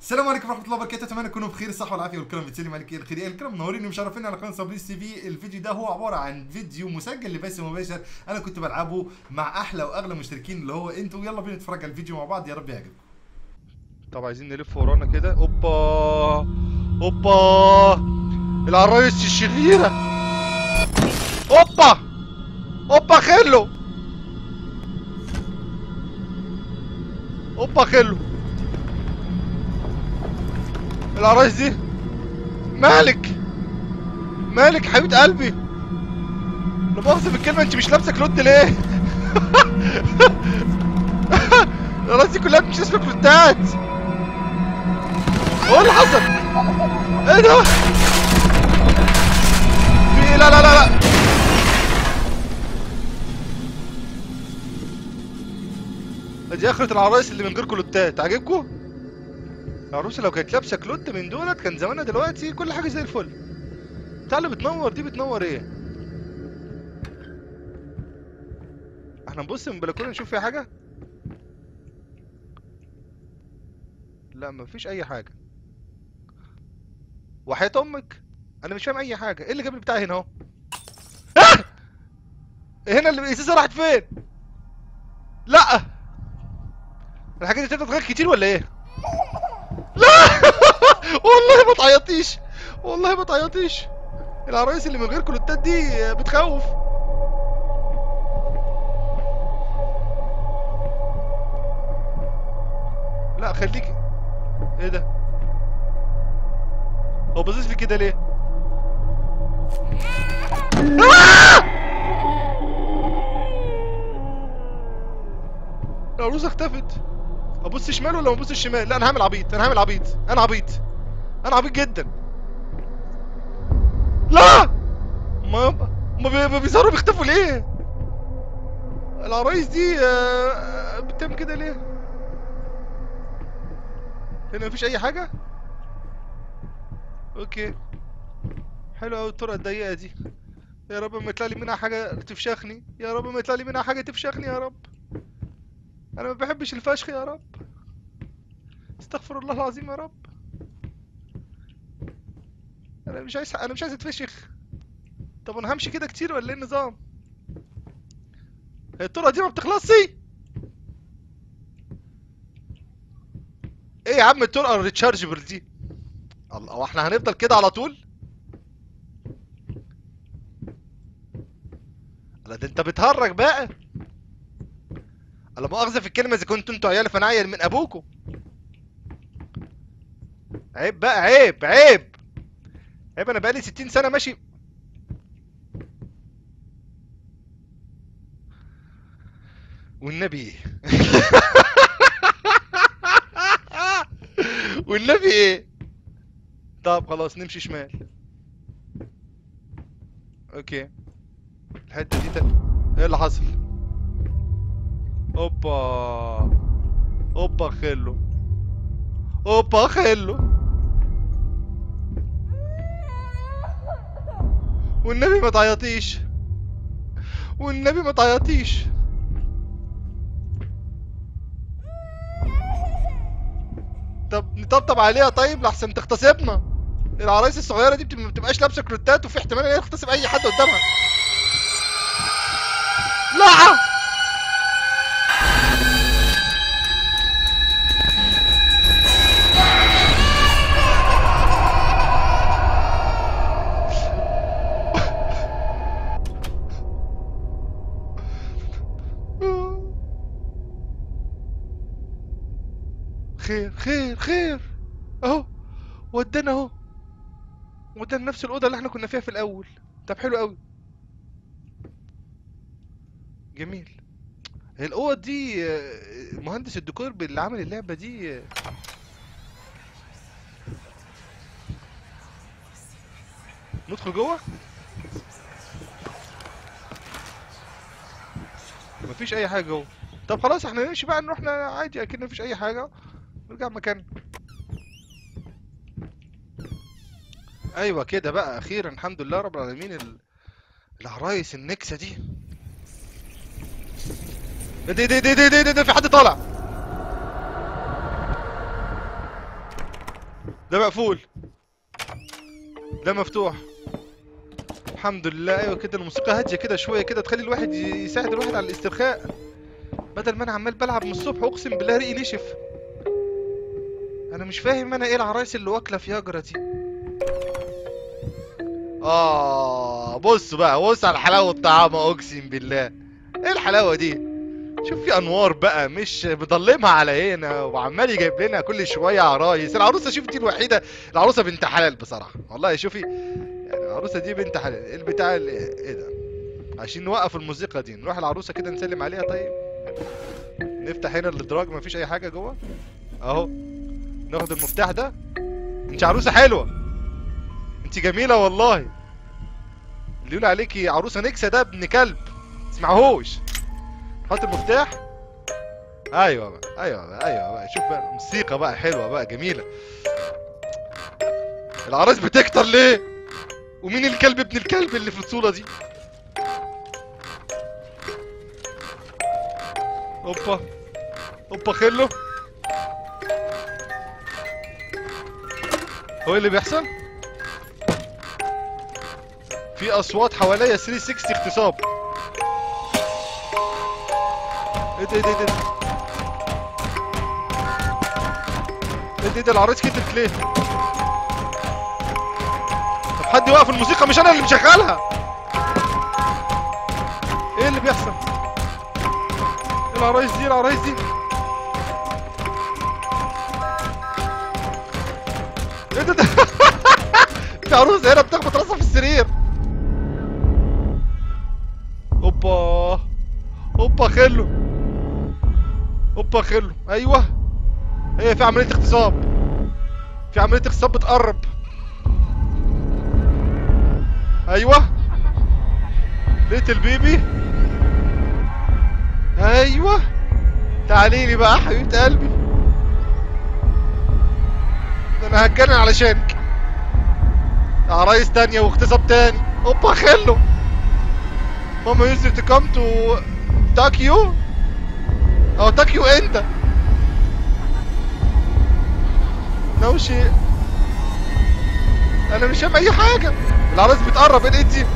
السلام عليكم ورحمه الله وبركاته اتمنى تكونوا بخير الصحه والعافيه والكرم بتسلم عليك يا الخير يا الكرم منورين ومشرفين على قناه صابريس تي في الفيديو ده هو عباره عن فيديو مسجل لبث مباشر انا كنت بلعبه مع احلى واغلى مشتركين اللي هو انتوا يلا بينا نتفرج على الفيديو مع بعض يا رب يعجبكم طب عايزين نلف ورانا كده اوبا اوبا العرايس الشريرة اوبا اوبا خلو اوبا خلو العرايس دي مالك مالك حبيبة قلبي لا مؤاخذة بالكلمة انت مش لابسة كلوت ليه؟ العرايس دي كلها مش لابسة كلوتات هو اللي حصل ايه ده في إيه؟ لا لا لا لا دي اخرة العرايس اللي من غير كلوتات عاجبكم العروسة لو كانت لابسة كلوت من دولت كان زمانها دلوقتي كل حاجة زي الفل بتاع اللي بتنور دي بتنور ايه احنا نبص من البلكونة نشوف فيها حاجة لا مفيش اي حاجة وحياة امك انا مش فاهم اي حاجة ايه اللي جاب لي بتاعي هنا اهو آه! هنا اللي الازازة راحت فين لا الحاجات دي تقدر تتغير كتير ولا ايه لا والله ما تعيطيش والله ما تعيطيش العرايس اللي من غير كلوتات دي بتخوف لا خليك ايه ده هو باصص لي كده ليه آه! العروسه اختفت ابص شمال ولا ما ابص شمال لا انا هعمل عبيط انا هعمل عبيط انا عبيط انا عبيط جدا لا ما ما, بي... ما بيظهروا بيختفوا ليه العرايس دي آه، آه، بتعمل كده ليه هنا مفيش اي حاجه اوكي حلو قوي الطرق الضيقه دي يا رب ما يطلع لي منها حاجه تفشخني يا رب ما يطلع لي منها حاجه تفشخني يا رب انا ما بحبش الفشخ يا رب استغفر الله العظيم يا رب انا مش عايز انا مش عايز اتفشخ طب انا همشي كده كتير ولا ايه النظام هي الطرق دي ما بتخلصش ايه يا عم الطرقه الريتشارجبل دي الله هو احنا هنفضل كده على طول لا ده انت بتهرج بقى لا مؤاخذة في الكلمة إذا كنتوا انتوا عيال فأنا عيل من أبوكوا عيب بقى عيب عيب عيب أنا بقالي 60 سنة ماشي والنبي إيه والنبي إيه طب خلاص نمشي شمال أوكي الحتة دي تل... إيه اللي حصل؟ اوبا اوبا خلو اوبا خلو والنبي ما تعيطيش والنبي ما تعيطيش طب نطبطب عليها طيب لحسن تغتصبنا العرايس الصغيره دي بت- ما بتبقاش لابسه كروتات وفي احتمال ان هي تغتصب اي حد قدامها لا خير خير خير اهو ودانا اهو ودانا نفس الاوضه اللي احنا كنا فيها في الاول طب حلو قوي جميل هي الاوض دي آه، مهندس الديكور اللي عامل اللعبه دي آه، ندخل جوه مفيش اي حاجه جوه طب خلاص احنا نمشي بقى نروح ن- عادي اكيد مفيش اي حاجه نرجع مكاننا ايوه كده بقى اخيرا الحمد لله رب العالمين ال... العرايس النكسه دي ده ده ده ده ده ده في حد طالع ده مقفول ده مفتوح الحمد لله ايوه كده الموسيقى هاديه كده شويه كده تخلي الواحد ي- يساعد الواحد على الاسترخاء بدل ما انا عمال بلعب من الصبح اقسم بالله ريقي نشف انا مش فاهم انا ايه العرايس اللي واكله فياجرا دي اه بص بقى بص على حلاوه طعامه اقسم بالله ايه الحلاوه دي شوف في انوار بقى مش مضلمها على هنا وعمال يجيب لنا كل شويه عرايس العروسه شوف دي الوحيده العروسه بنت حلال بصراحه والله شوفي يعني العروسه دي بنت حلال ايه البتاع اللي ايه ده عشان نوقف الموسيقى دي نروح العروسه كده نسلم عليها طيب نفتح هنا الادراج مفيش اي حاجه جوه اهو ناخد المفتاح ده انت عروسه حلوه انت جميله والله اللي يقول عليكي عروسه نكسه ده ابن كلب تسمعهوش حط المفتاح ايوه بقى ايوه بقى ايوه بقى شوف بقى الموسيقى بقى حلوه بقى جميله العرايس بتكتر ليه ومين الكلب ابن الكلب اللي في الصوره دي اوبا اوبا خلو هو إيه اللي بيحصل في اصوات حواليا 360 اغتصاب ايه ده ايه ده ايه ده ايه ده, إيه ده العرايس كترت ليه طب حد يوقف الموسيقى مش انا اللي مشغلها ايه اللي بيحصل ايه العرايس دي العرايس دي ايه ده ده في عروسه هنا بتخبط راسها في السرير اوبا اوبا خلو اوبا خلو ايوه ايه في عمليه اغتصاب في عمليه اغتصاب بتقرب ايوه لقيت البيبي ايوه تعالي لي بقى حبيبه قلبي ده انا هتجنن علشانك عرايس تانية واغتصاب تاني اوبا خلو ماما يوسف to come to تاكيو او تاكيو انت نو شيء انا مش فاهم اي حاجه العرايس بتقرب ايه دي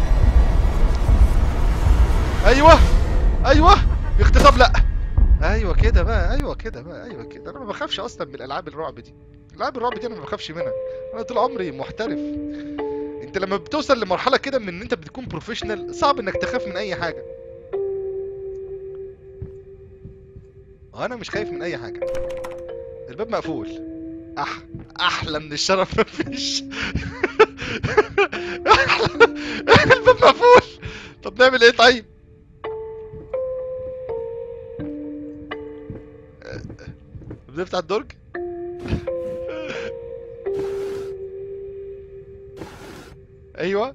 ايوه ايوه اغتصاب لا ايوه كده بقى ايوه كده بقى ايوه كده انا ما بخافش اصلا من الالعاب الرعب دي العاب الرعب دي انا ما بخافش منها انا طول عمري محترف انت لما بتوصل لمرحله كده من ان انت بتكون بروفيشنال صعب انك تخاف من اي حاجه انا مش خايف من اي حاجه الباب مقفول أح... احلى من الشرف مفيش أحلى... الباب مقفول طب نعمل ايه طيب بنفتح الدرج ايوه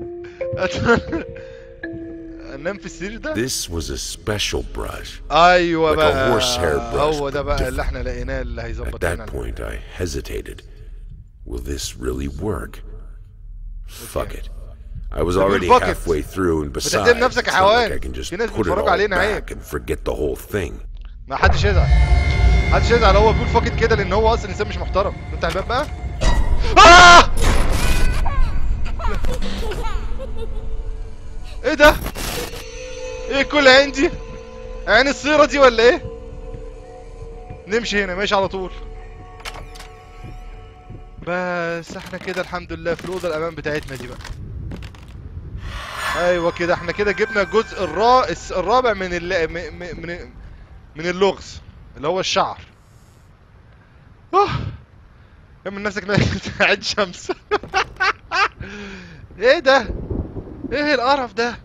انام في السرير ده This was a special brush. ايوه Like a بقى horsehair brush, هو ده but بقى اللي different. احنا لقيناه اللي At هيظبط that لنا point, I hesitated. Will this really work? Fuck it. I was طب already fuck it. halfway through, and besides, بتهتم نفسك يا it's not like حيوان. I can just في ناس put it بيتفرجوا all علينا عيب. back and forget the whole thing. ما حدش يزعل محدش يزعل هو بيقول فاكت كده لان هو اصلا انسان مش محترم نفتح الباب بقى آه! ايه ده ايه كل عين دي عين الصيرة دي ولا ايه نمشي هنا ماشي على طول بس احنا كده الحمد لله في الاوضه الامان بتاعتنا دي بقى ايوه كده احنا كده جبنا الجزء الرا... الس- الرابع من ال... م- م- من من اللغز اللي هو الشعر اوه اعمل نفسك إنك عين شمس ايه ده ايه القرف ده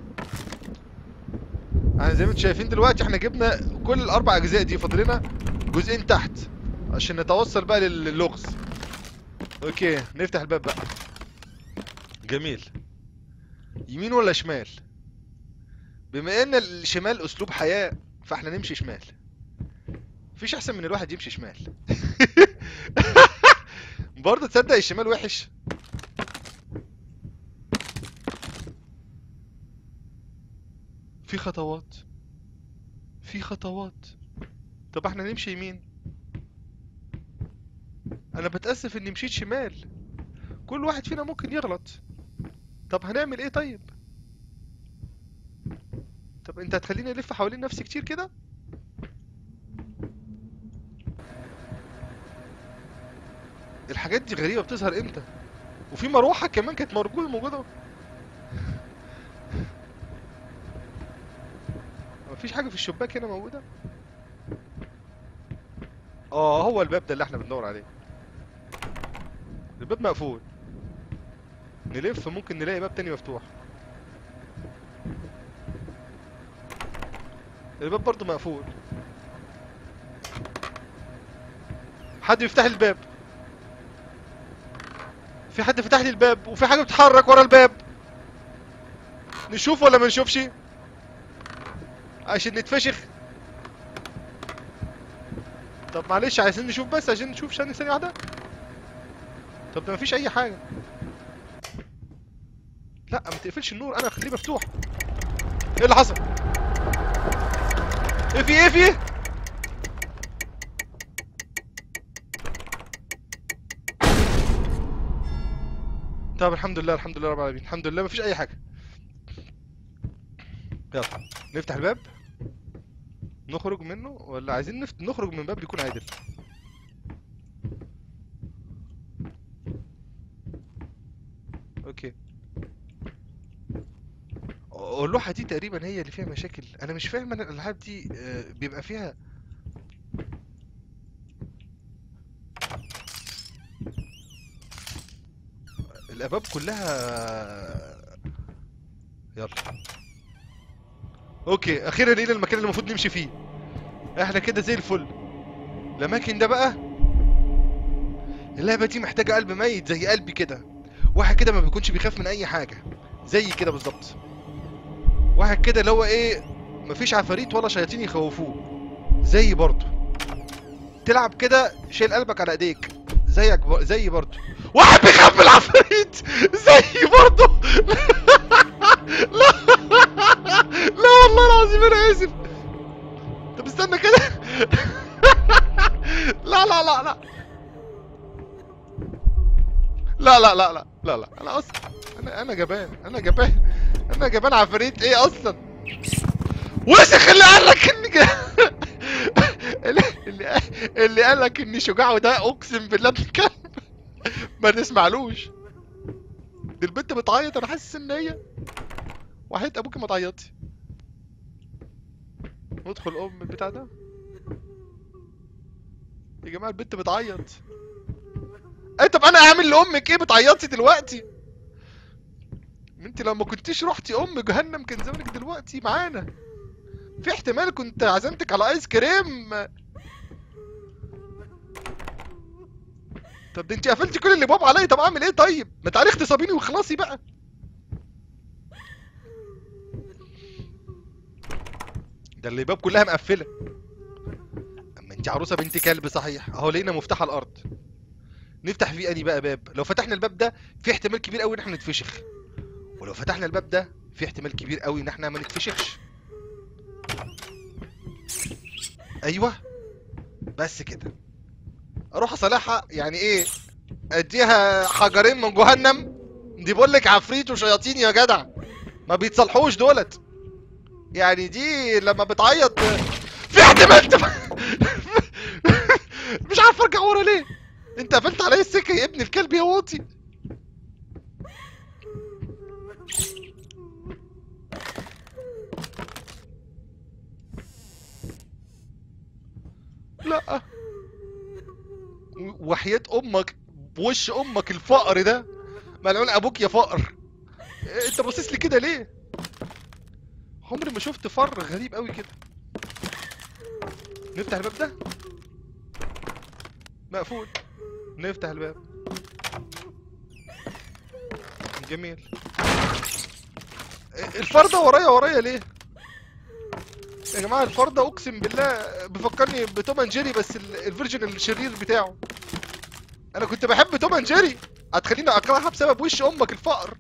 يعني زي ما انتم شايفين دلوقتي احنا جبنا كل الاربع اجزاء دي فاضل لنا جزئين تحت عشان نتوصل بقى لل- للغز اوكي نفتح الباب بقى جميل يمين ولا شمال بما ان الشمال اسلوب حياة فاحنا نمشي شمال مفيش احسن من الواحد يمشي شمال برضه تصدق الشمال وحش في خطوات في خطوات طب احنا نمشي يمين انا بتاسف اني مشيت شمال كل واحد فينا ممكن يغلط طب هنعمل ايه طيب طب انت هتخليني الف حوالين نفسي كتير كده الحاجات دي غريبة بتظهر امتى وفي مروحة كمان كانت موجودة موجودة مفيش حاجة في الشباك هنا موجودة اه هو الباب ده اللي احنا بندور عليه الباب مقفول نلف ممكن نلاقي باب تاني مفتوح الباب برضه مقفول حد يفتح لي الباب في حد فتح لي الباب وفي حاجه بتتحرك ورا الباب نشوف ولا ما نشوفش عشان نتفشخ طب معلش عايزين نشوف بس عشان نشوف ثانية ثانية واحدة طب ده مفيش أي حاجة لا ما تقفلش النور أنا خليه مفتوح إيه اللي حصل؟ إيه في إيه في إيه؟ طب الحمد لله الحمد لله رب العالمين الحمد لله مفيش أي حاجة يلا نفتح الباب نخرج منه ولا عايزين نفت... نخرج من باب يكون عادل اوكي اه، اللوحة دي تقريبا هي اللي فيها مشاكل انا مش فاهم انا الالعاب دي اه، بيبقى فيها الابواب كلها يلا اوكي اخيرا لقينا المكان اللي المفروض نمشي فيه احنا كده زي الفل الاماكن ده بقى اللعبه دي محتاجه قلب ميت زي قلبي كده واحد كده ما بيكونش بيخاف من اي حاجه زي كده بالظبط واحد كده اللي هو ايه مفيش عفاريت ولا شياطين يخوفوه زي برضه تلعب كده شايل قلبك على ايديك زيك ب... زي برضه واحد بيخاف من العفاريت زي برضه لا لا والله العظيم انا اسف طب استنى كده لا لا لا لا لا لا لا لا لا لا انا اصلا انا انا جبان انا جبان انا جبان عفاريت ايه اصلا وسخ اللي قال لك اني ج... اللي اللي اللي قال لك اني شجاع وده اقسم بالله ابن كلب ما تسمعلوش دي البنت بتعيط انا حاسس ان هي وحيد ابوكي ما تعيطي ندخل ام البتاع ده يا جماعه البنت بتعيط ايه طب انا اعمل لامك ايه بتعيطي دلوقتي انت لو ما كنتيش رحتي ام جهنم كان زمانك دلوقتي معانا في احتمال كنت عزمتك على ايس كريم طب ده انت قفلتي كل اللي باب عليا طب اعمل ايه طيب ما تعالي اغتصبيني واخلصي بقى ده اللي باب كلها مقفله اما انت عروسه بنت كلب صحيح اهو لقينا مفتاح الارض نفتح فيه اني بقى باب لو فتحنا الباب ده في احتمال كبير قوي ان احنا نتفشخ ولو فتحنا الباب ده في احتمال كبير قوي ان احنا ما نتفشخش ايوه بس كده اروح اصالحها يعني ايه اديها حجرين من جهنم دي بقول لك عفريت وشياطين يا جدع ما بيتصلحوش دولت يعني دي لما بتعيط في احتمال تف- مش عارف ارجع ورا ليه انت قفلت عليا السكه يا ابن الكلب يا واطي لا و- وحياة امك بوش امك الفقر ده ملعون ابوك يا فقر إيه، انت باصص لي كده ليه عمري ما شفت فر غريب قوي كده نفتح الباب ده مقفول نفتح الباب جميل إيه، الفردة ورايا ورايا ليه يا جماعة الفردة اقسم بالله بيفكرني بتوم اند جيري بس ال- الفيرجن الشرير بتاعه انا كنت بحب توم اند جيري هتخليني اكرهها بسبب وش امك الفقر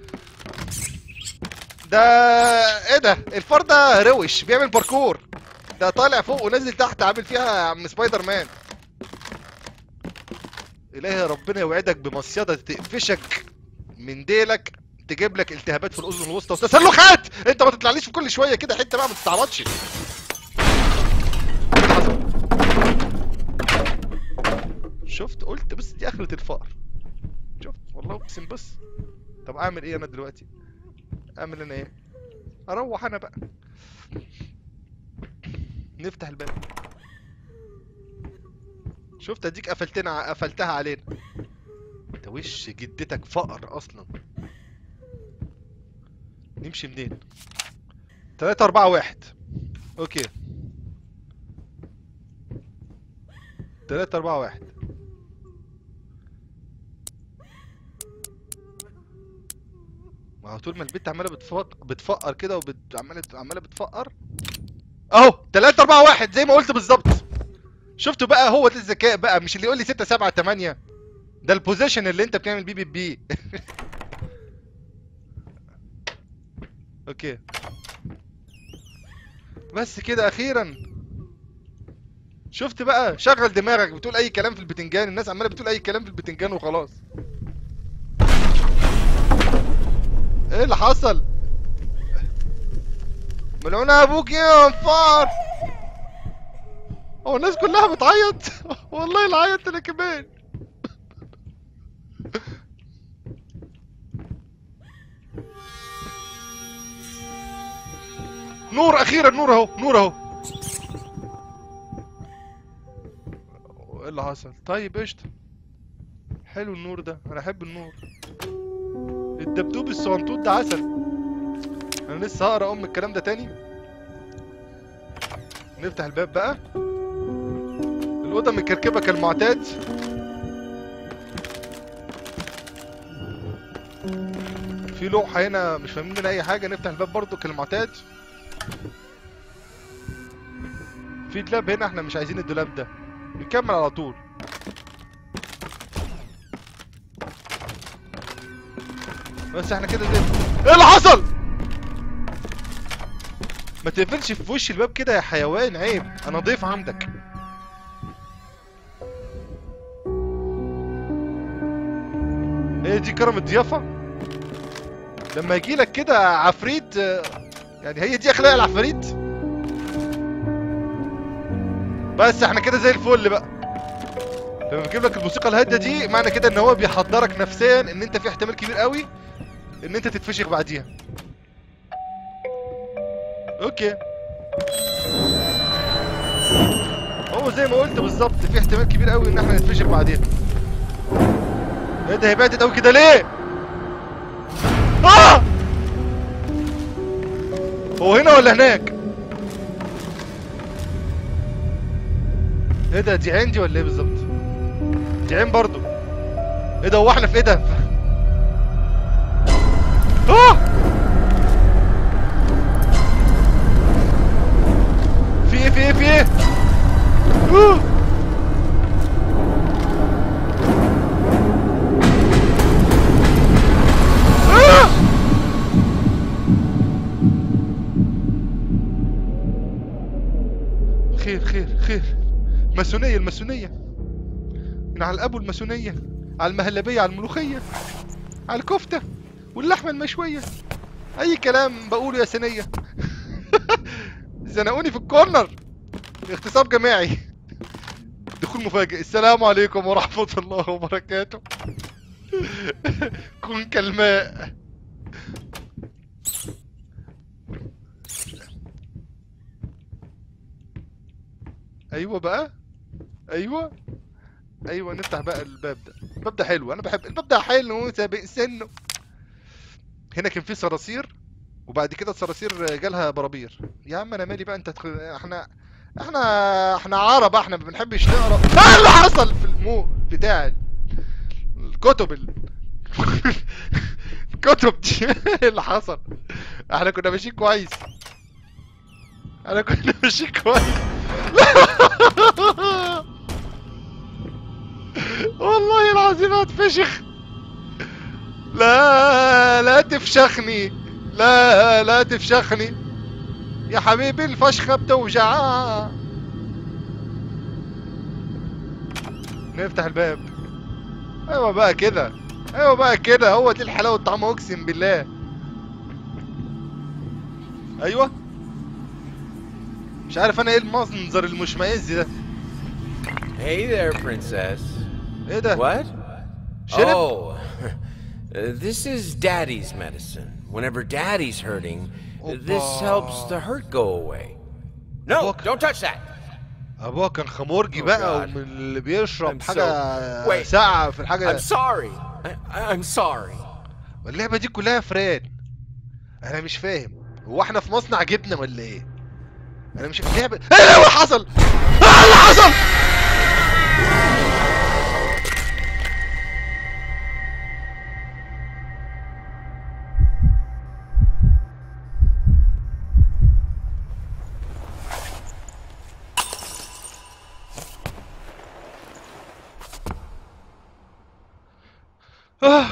ده ايه ده الفار ده روش بيعمل باركور ده طالع فوق ونازل تحت عامل فيها يا عم سبايدر مان الهي ربنا يوعدك بمصيدة تقفشك من ديلك تجيب لك التهابات في الاذن الوسطى وتسلخات انت ما تطلعليش في كل شويه كده حته بقى ما تستعبطش شفت قلت بس دي اخرة الفقر شفت والله اقسم بس طب اعمل ايه انا دلوقتي اعمل انا ايه اروح انا بقى نفتح الباب شفت اديك قفلتنا قفلتها علينا انت وش جدتك فقر اصلا نمشي منين تلاتة أربعة واحد اوكي تلاتة أربعة واحد ما هو طول ما البت عمالة بتفق... بتفقر كده وعمالة عمالة بتفقر اهو تلاتة أربعة واحد زي ما قلت بالظبط شفتوا بقى هو ده الذكاء بقى مش اللي يقول لي ستة سبعة تمانية ده البوزيشن اللي انت بتعمل بيه بي بي اوكي بس كده اخيرا شفت بقى شغل دماغك بتقول اي كلام في البتنجان الناس عماله بتقول اي كلام في البتنجان وخلاص ايه اللي حصل ملعون ابوك يا انفار هو الناس كلها بتعيط والله اللي عيط انا كمان نور اخيرا نور اهو نور اهو ايه اللي حصل طيب قشطه حلو النور ده انا احب النور الدبدوب الصغنطوط ده عسل انا لسه هقرا ام الكلام ده تاني نفتح الباب بقى الاوضه متكركبه كالمعتاد في لوحه هنا مش فاهمين منها اي حاجه نفتح الباب برضو كالمعتاد في دولاب هنا احنا مش عايزين الدولاب ده نكمل على طول بس احنا كده زي ايه اللي حصل ما تقفلش في وش الباب كده يا حيوان عيب انا ضيف عندك هي دي كرم الضيافة لما يجي لك كده عفريت آه، يعني هي دي اخلاق العفاريت بس احنا كده زي الفل بقى لما بيجيب لك الموسيقى الهاديه دي معنى كده ان هو بيحضرك نفسيا ان انت في احتمال كبير قوي ان انت تتفشخ بعديها اوكي هو زي ما قلت بالظبط في احتمال كبير قوي ان احنا نتفشخ بعديها ايه ده هي بعدت قوي كده ليه اه هو هنا ولا هناك ايه ده دي عين دي ولا ايه بالظبط دي عين برضو ايه ده هو احنا في ايه ده اه في ايه في ايه في ايه آه. آه. خير خير خير ماسونية الماسونية من على الأبو الماسونية على المهلبية على الملوخية على الكفتة واللحمة المشوية أي كلام بقوله يا سنية زنقوني في الكورنر اغتصاب جماعي دخول مفاجئ السلام عليكم ورحمة الله وبركاته كن كالماء ايوه بقى ايوه ايوه نفتح بقى الباب ده الباب ده حلو انا بحب الباب ده حلو سابق سنه هنا كان في صراصير وبعد كده الصراصير جالها برابير يا عم انا مالي بقى انت تخ... احنا احنا احنا عرب احنا ما بنحبش نقرا ايه اللي حصل في المو بتاع الكتب ال... الكتب دي ايه اللي حصل احنا كنا ماشيين كويس احنا كنا ماشيين كويس والله العظيم هتفشخ لا لا تفشخني لا لا تفشخني يا حبيبي الفشخة بتوجع نفتح الباب ايوه بقى كده ايوه بقى كده هو دي الحلاوة طعمه اقسم بالله ايوه مش عارف انا ايه المنظر المشمئز ده Hey there, princess. ايه ده What? شرب Oh, this is Daddy's medicine. Whenever Daddy's hurting, this helps the hurt go away. No, Look. don't touch that. ابوها كان خمورجي Oh بقى God. ومن اللي بيشرب I'm so- حاجة Wait. ساقعة في الحاجة I'm sorry. I, I'm sorry. اللعبة دي كلها فران انا مش فاهم هو احنا في مصنع جبنة ولا ايه انا مش اللعبة ايه اللي حصل ايه اللي حصل آه.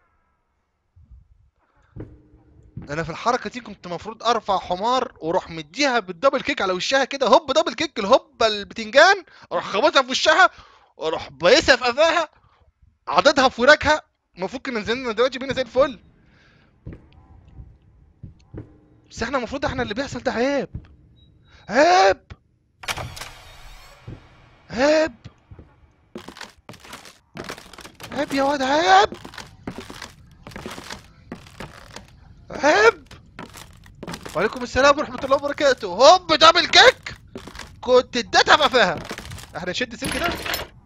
انا في الحركه دي كنت المفروض ارفع حمار واروح مديها بالدبل كيك على وشها كده هوب دبل كيك الهوبه البتنجان اروح خبطها في وشها واروح بايسها في قفاها عضدها في وراكها المفروض كنا نزلنا دلوقتي بينا زي الفل بس احنا المفروض احنا اللي بيحصل ده عيب عيب عيب عيب يا واد عيب عيب وعليكم السلام ورحمة الله وبركاته هوب دبل كيك كنت اديتها في قفاها احنا نشد السلك ده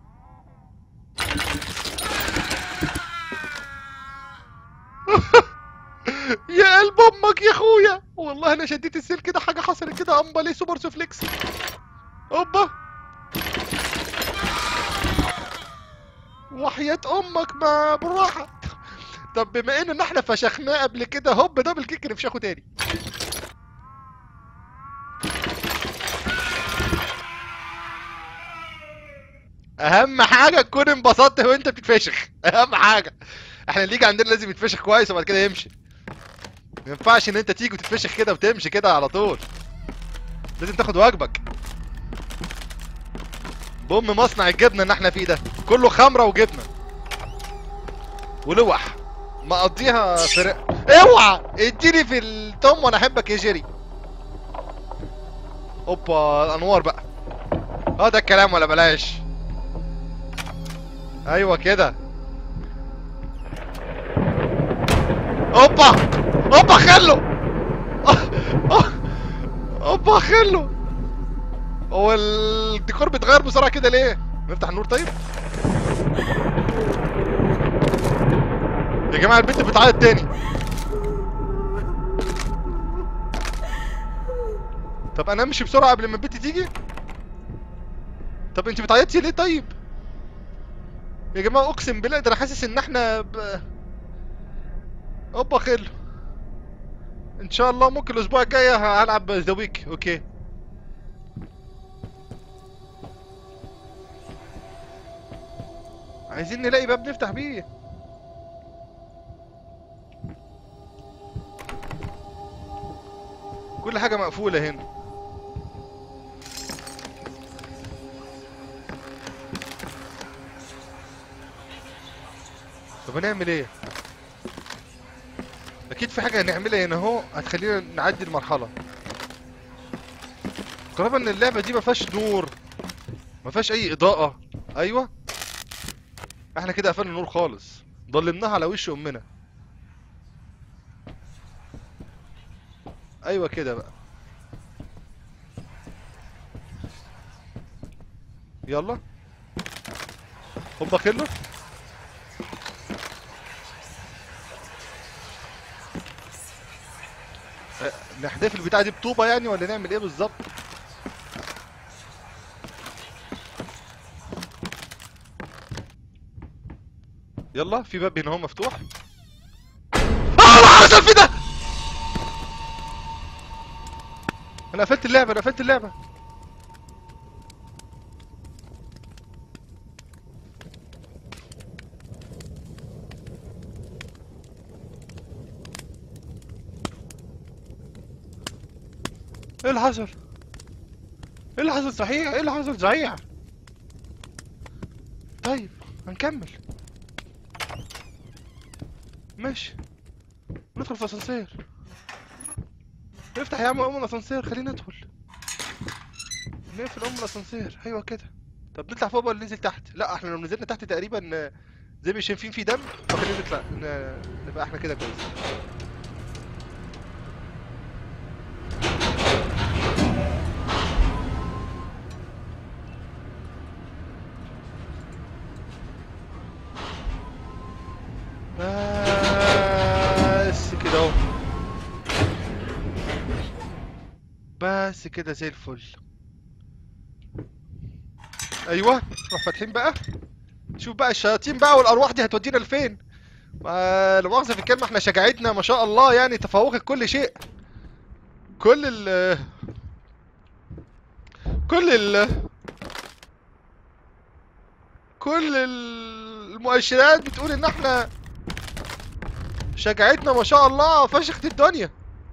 يا قلب امك يا اخويا والله انا شديت السلك ده حاجه حصلت كده امبالي سوبر سوفليكس اوبا وحياة امك ما بالراحه طب بما ان احنا فشخناه قبل كده هوب دبل كيك نفشخه تاني اهم حاجه تكون انبسطت وانت بتتفشخ اهم حاجه احنا اللي يجي عندنا لازم يتفشخ كويس وبعد كده يمشي ما ينفعش ان انت تيجي وتتفشخ كده وتمشي كده على طول لازم تاخد واجبك بوم مصنع الجبنه اللي احنا فيه ده كله خمره وجبنه ولوح مقضيها فرق اوعى اديني في التوم وانا احبك يا جيري اوبا الانوار بقى اه ده الكلام ولا بلاش ايوه كده اوبا اوبا خلو اوبا خلو هو الديكور بيتغير بسرعه كده ليه نفتح النور طيب يا جماعه البنت بتعيط تاني طب انا امشي بسرعه قبل ما البنت تيجي طب انت بتعيطي ليه طيب يا جماعه اقسم بالله ده انا حاسس ان احنا ب... اوبا خير ان شاء الله ممكن الاسبوع الجاي هلعب ذا ويك اوكي عايزين نلاقي باب نفتح بيه كل حاجة مقفولة هنا طب هنعمل ايه؟ اكيد في حاجة هنعملها هنا اهو هتخلينا نعدي المرحلة قرابة ان اللعبة دي ما فيهاش نور ما فيهاش اي اضاءة ايوه احنا كده قفلنا النور خالص ضلمناها على وش امنا ايوه كده بقى يلا هوبا خلو أه، نحذف البتاعه دي بطوبه يعني ولا نعمل ايه بالظبط يلا في باب هنا هو مفتوح اه اللي حصل في ده انا قفلت اللعبه انا قفلت اللعبه ايه اللي حصل؟ ايه اللي حصل صحيح؟ ايه اللي حصل صحيح؟ طيب هنكمل ماشي ندخل في اسانسير افتح يا عم ام الاسانسير خلينا ندخل نقفل ام الاسانسير ايوه كده طب نطلع فوق ولا ننزل تحت لا احنا لو نزلنا تحت تقريبا آه، زي ما شايفين فيه دم فخلينا نطلع ن- نبقى احنا كده كويس بس كده اهو بس كده زي الفل ايوه نروح فاتحين بقى شوف بقى الشياطين بقى والارواح دي هتودينا لفين ما لا مؤاخذه في الكلمه احنا شجاعتنا ما شاء الله يعني تفوقت كل شيء كل ال كل ال كل المؤشرات بتقول ان احنا شجاعتنا ما شاء الله فشخت الدنيا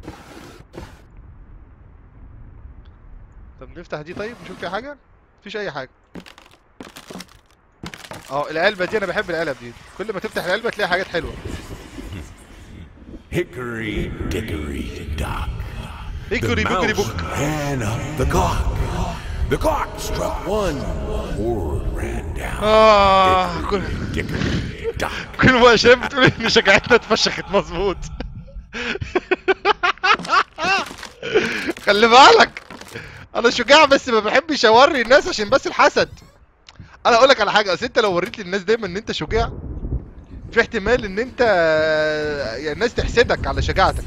طب نفتح دي طيب نشوف فيها حاجه مفيش اي حاجه اه العلبه دي انا بحب العلب دي كل ما تفتح العلبه تلاقي حاجات حلوه Hickory dickory dock. هيكوري The بيكوري mouse بوك ran up the clock. The clock struck one. Word ran down. اه كل Dickory dock. كل ما شايف بتقول ان شجاعتنا اتفشخت مظبوط خلي بالك انا شجاع بس ما بحبش اوري الناس عشان بس الحسد انا اقول لك على حاجه اصل انت لو وريت للناس دايما ان انت شجاع في احتمال ان انت يعني الناس تحسدك على شجاعتك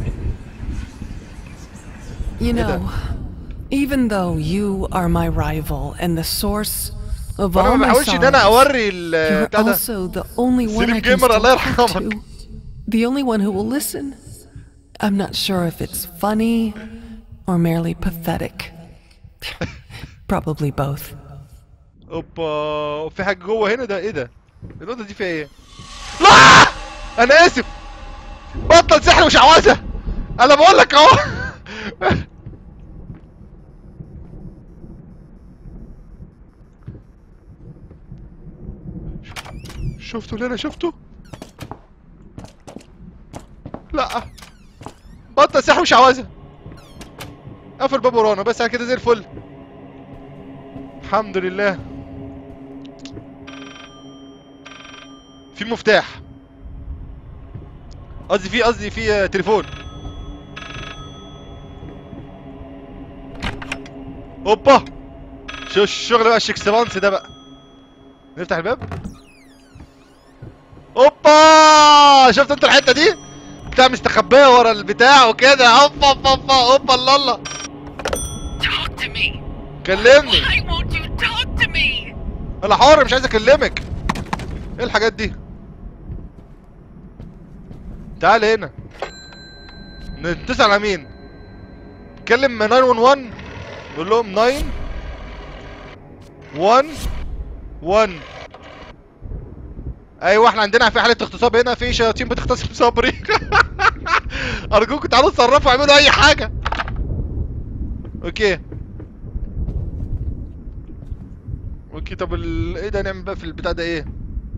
You Hey there. know, even though you are my rival and the source of فانا all ما my بحاولش ان انا sorrows, اوري ال- you're بتاع ده also the only one Slim I can Gamer, الله still talk يرحمك. to. The only one who will listen. I'm not sure if it's funny or merely pathetic. Probably both. اوبا في حاجه جوه هنا ده ايه ده الاوضه دي فيها ايه لا انا اسف بطل سحر وشعوذه انا بقول لك اهو شفتوا اللي انا شفته لا بطل سحر وشعوذه قفل الباب ورانا بس انا كده زي الفل الحمد لله في مفتاح قصدي في قصدي في آه، تليفون اوبا شو الشغل بقى الشكسبانس ده بقى نفتح الباب اوبا شفت انت الحته دي بتاع مستخبيه ورا البتاع وكده اوبا اوبا اوبا اوبا الله الله Talk to me. كلمني Why won't you talk to me? انا حر مش عايز اكلمك ايه الحاجات دي تعال هنا نتصل على مين نتكلم 911 نقول لهم 9 1 1 ايوه احنا عندنا في حاله اغتصاب هنا في شياطين بتغتصب صبري ارجوكم تعالوا اتصرفوا اعملوا اي حاجه اوكي اوكي طب ال... ايه ده نعمل بقى في البتاع ده ايه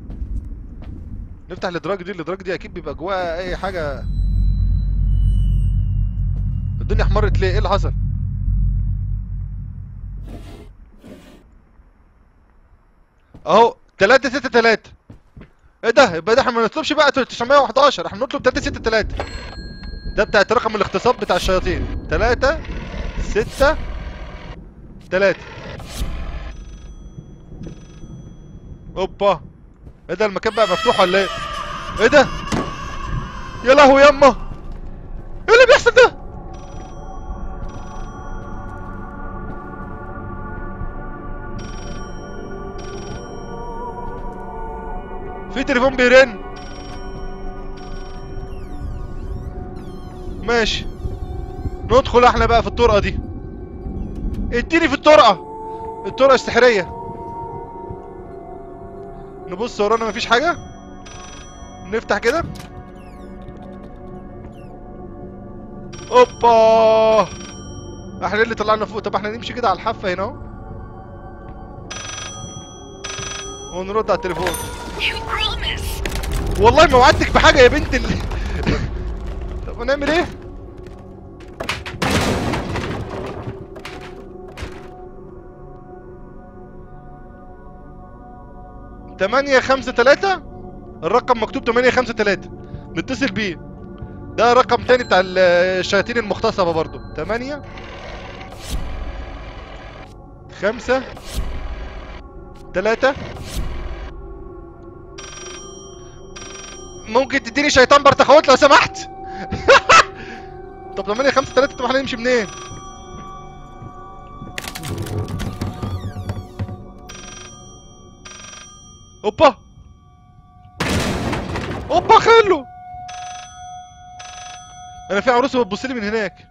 نفتح الادراج دي الادراج دي اكيد بيبقى جواها اي حاجه الدنيا احمرت ليه ايه اللي حصل اهو 3 6 3 ايه ده يبقى ده احنا ما نطلبش بقى 911 احنا نطلب 3 6 3 ده بتاعت رقم الاغتصاب بتاع الشياطين 3 6 3 اوبا ايه ده المكان بقى مفتوح ولا ايه ايه ده يا لهوي يما ايه اللي بيحصل ده في تليفون بيرن ماشي ندخل احنا بقى في الطرقه دي اديني في الطرقه الطرقه السحريه نبص ورانا مفيش حاجة نفتح كده اوبا احنا إيه اللي طلعنا فوق طب احنا نمشي كده على الحافه هنا اهو ونرد على التليفون You promise. والله ما وعدتك بحاجه يا بنت ال... طب هنعمل ايه تمانية خمسة تلاتة الرقم مكتوب تمانية خمسة تلاتة نتصل بيه ده رقم تاني بتاع ال- الشياطين المغتصبة برضو تمانية خمسة تلاتة ممكن تديني شيطان برتخوت لو سمحت طب 8 5 3 طب احنا نمشي منين اوبا اوبا خلو انا في عروسه بتبص لي من هناك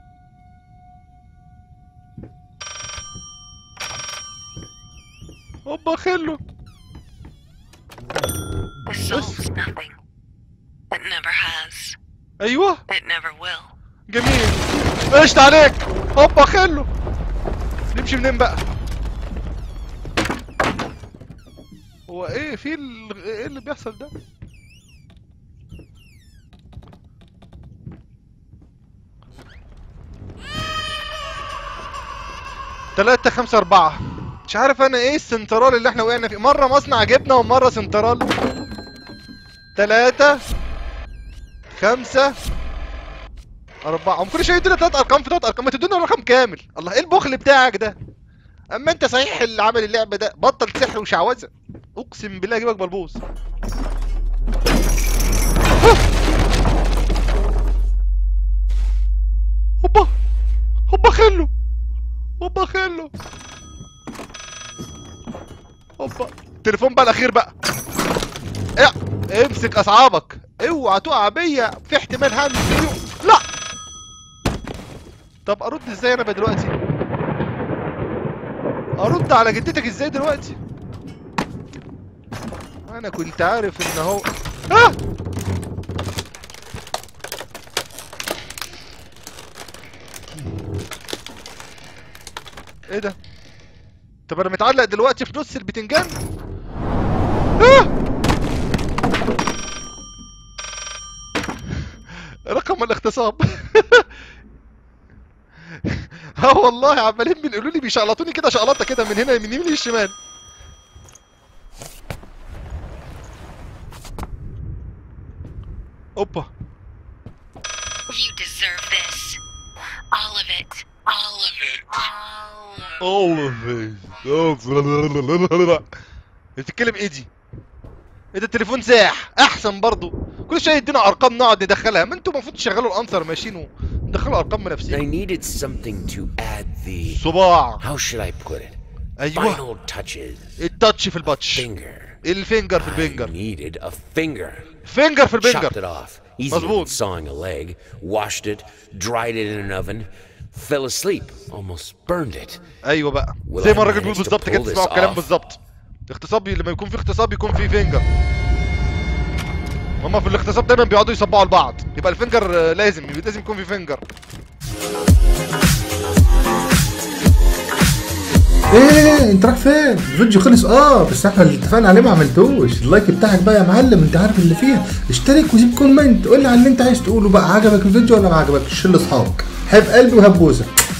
اوبا خلو This solves nothing. It never has. ايوه It never will. جميل قشطة عليك هوبا خلو نمشي منين بقى هو ايه في ال... ايه اللي بيحصل ده تلاتة خمسة أربعة مش عارف أنا إيه السنترال اللي إحنا وقعنا فيه مرة مصنع جبنة ومرة سنترال تلاتة خمسة أربعة هم كل شوية يدونا تلات أرقام في تلات أرقام ما تدونا رقم كامل الله إيه البخل بتاعك ده أما أنت صحيح اللي عمل اللعبة ده بطل سحر وشعوذة أقسم بالله أجيبك بلبوس هوبا هوبا خلو هوبا خلو هوبا التليفون بقى الأخير بقى إيه امسك أصعابك اوعى تقع بيا في احتمال هعمل فيديو لا طب ارد ازاي انا بقى دلوقتي ارد على جدتك ازاي دلوقتي انا كنت عارف ان هو آه! ايه ده طب انا متعلق دلوقتي في نص البتنجان آه! رقم الاغتصاب اه والله عمالين بيقولوا لي بيشقلطوني كده شقلطه كده من هنا من يمين للشمال اوبا You deserve this. All of it. All of it. All of all of it بتتكلم ايه دي؟ ايه ده التليفون ساح احسن برضو كل شويه يدينا ارقام نقعد ندخلها ما انتوا المفروض تشغلوا الانسر ماشين وتدخلوا ارقام I بنفسكم needed something to add the. صباع How should I put it? ايوه Final touches. التاتش في الباتش Finger. الفينجر في I الفينجر needed a finger. فينجر في Chopped الفينجر it off. Easier مظبوط. than sawing a leg. Washed it. Dried it in an oven. Fell asleep. Almost burned it. ايوه بقى Will زي I ما الراجل بيقول manage to بالظبط كده pull this تسمعوا الكلام off? بالظبط اغتصاب لما يكون في اغتصاب يكون في فينجر هما في الاغتصاب دايما بيقعدوا يصبعوا لبعض يبقى الفينجر آه، لازم لازم يكون في فينجر ايه انت رايح فين؟ الفيديو خلص اه بس احنا اللي اتفقنا عليه ما عملتوش اللايك بتاعك بقى يا معلم انت عارف اللي فيها اشترك وسيب كومنت قول لي على اللي انت عايز تقوله بقى عجبك الفيديو ولا ما عجبكش شيل لاصحابك حب قلبي وهبوسك